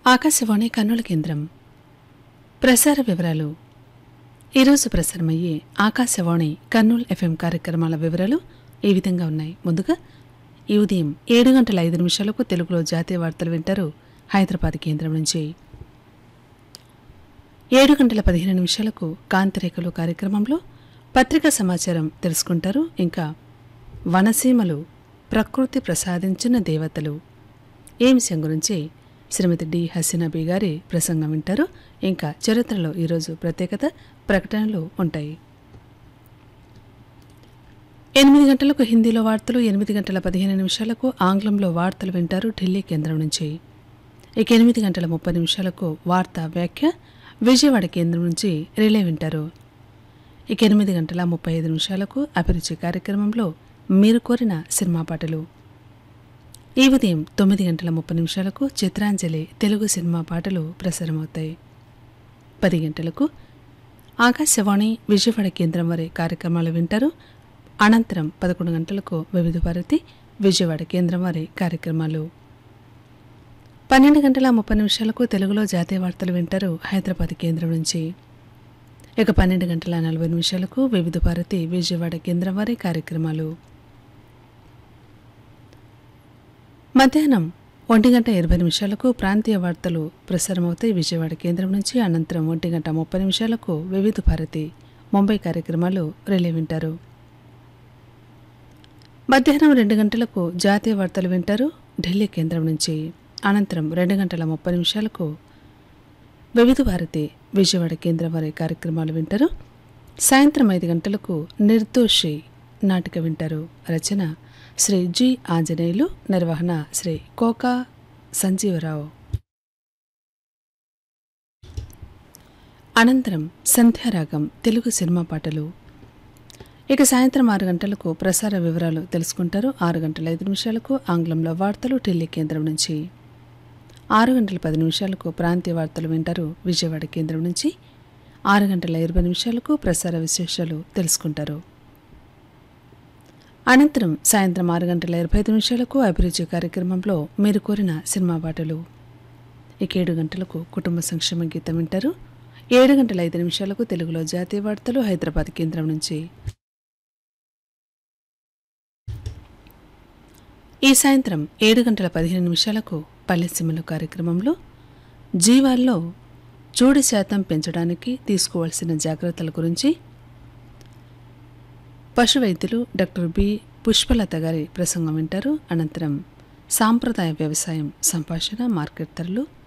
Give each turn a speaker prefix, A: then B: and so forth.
A: ఆకాశవాణి కర్నూలు కేంద్రం ప్రసార వివరాలు ఈరోజు ప్రసారమయ్యే ఆకాశవాణి కర్నూలు ఎఫ్ఎం కార్యక్రమాల వివరాలు ఈ విధంగా ఉన్నాయి ముందుగా ఈ ఉదయం ఏడు గంటల ఐదు నిమిషాలకు తెలుగులో జాతీయ వార్తలు వింటారు హైదరాబాద్ కేంద్రం నుంచి ఏడు గంటల పదిహేను నిమిషాలకు కాంతిరేఖలు కార్యక్రమంలో పత్రికా సమాచారం తెలుసుకుంటారు ఇంకా వనసీమలు ప్రకృతి ప్రసాదించిన దేవతలు ఈ విషయం గురించి శ్రీమతి డి హసీనాబీ గారి ప్రసంగం వింటారు ఇంకా చరిత్రలో ఈరోజు ప్రత్యేకత ప్రకటనలు ఉంటాయి ఎనిమిది గంటలకు హిందీలో వార్తలు ఎనిమిది గంటల పదిహేను నిమిషాలకు ఆంగ్లంలో వార్తలు వింటారు ఢిల్లీ కేంద్రం నుంచి ఇక ఎనిమిది గంటల ముప్పై నిమిషాలకు వార్తా వ్యాఖ్య విజయవాడ కేంద్రం నుంచి రిలే వింటారు ఇక ఎనిమిది గంటల ముప్పై ఐదు నిమిషాలకు అభిరుచి కార్యక్రమంలో మీరు కోరిన సినిమా పాటలు ఈ ఉదయం తొమ్మిది గంటల ముప్పై నిమిషాలకు చిత్రాంజలి తెలుగు సినిమా పాటలు ప్రసారమవుతాయి పది గంటలకు ఆకాశవాణి విజయవాడ కేంద్రం వారి కార్యక్రమాలు వింటారు అనంతరం పదకొండు గంటలకు వివిధ భారతి విజయవాడ కేంద్రం వారి కార్యక్రమాలు పన్నెండు గంటల ముప్పై నిమిషాలకు తెలుగులో జాతీయ వార్తలు వింటారు హైదరాబాద్ కేంద్రం నుంచి ఇక పన్నెండు గంటల నలభై నిమిషాలకు వివిధ భారతి విజయవాడ కేంద్రం వారి కార్యక్రమాలు మధ్యాహ్నం ఒంటి గంట ఇరవై నిమిషాలకు ప్రాంతీయ వార్తలు ప్రసారమవుతాయి విజయవాడ కేంద్రం నుంచి అనంతరం ఒంటి గంట ముప్పై నిమిషాలకు వివిధ భారతి ముంబై కార్యక్రమాలు రిలే వింటారు మధ్యాహ్నం రెండు గంటలకు జాతీయ వార్తలు వింటారు ఢిల్లీ కేంద్రం నుంచి అనంతరం రెండు గంటల ముప్పై నిమిషాలకు వివిధ భారతి విజయవాడ కేంద్రం వారి కార్యక్రమాలు వింటారు సాయంత్రం ఐదు గంటలకు నిర్దోషి నాటిక వింటారు రచన శ్రీ జి ఆంజనేయులు నిర్వహణ శ్రీ కోకా సంజీవరావు అనంతరం సంధ్యారాగం తెలుగు సినిమా పాటలు ఇక సాయంత్రం ఆరు గంటలకు ప్రసార వివరాలు తెలుసుకుంటారు ఆరు గంటల ఐదు నిమిషాలకు ఆంగ్లంలో వార్తలు ఢిల్లీ కేంద్రం నుంచి ఆరు గంటల పది నిమిషాలకు ప్రాంతీయ వార్తలు వింటారు విజయవాడ కేంద్రం నుంచి ఆరు గంటల ఇరవై నిమిషాలకు ప్రసార విశేషాలు తెలుసుకుంటారు అనంతరం సాయంత్రం ఆరు గంటల ఇరవై ఐదు నిమిషాలకు అభిరుచి కార్యక్రమంలో మీరు కోరిన సినిమా పాటలు ఇక ఏడు గంటలకు కుటుంబ సంక్షేమ గీతం వింటారు ఏడు గంటల ఐదు నిమిషాలకు తెలుగులో జాతీయ వార్తలు హైదరాబాద్ కేంద్రం నుంచి ఈ సాయంత్రం ఏడు గంటల పదిహేను నిమిషాలకు పల్లెసీమలు కార్యక్రమంలో జీవాల్లో చూడు శాతం పెంచడానికి తీసుకోవాల్సిన జాగ్రత్తల గురించి పశు వైద్యులు డాక్టర్ బి పుష్పలత గారి ప్రసంగం వింటారు అనంతరం సాంప్రదాయ వ్యవసాయం సంభాషణ మార్కెట్ ధరలు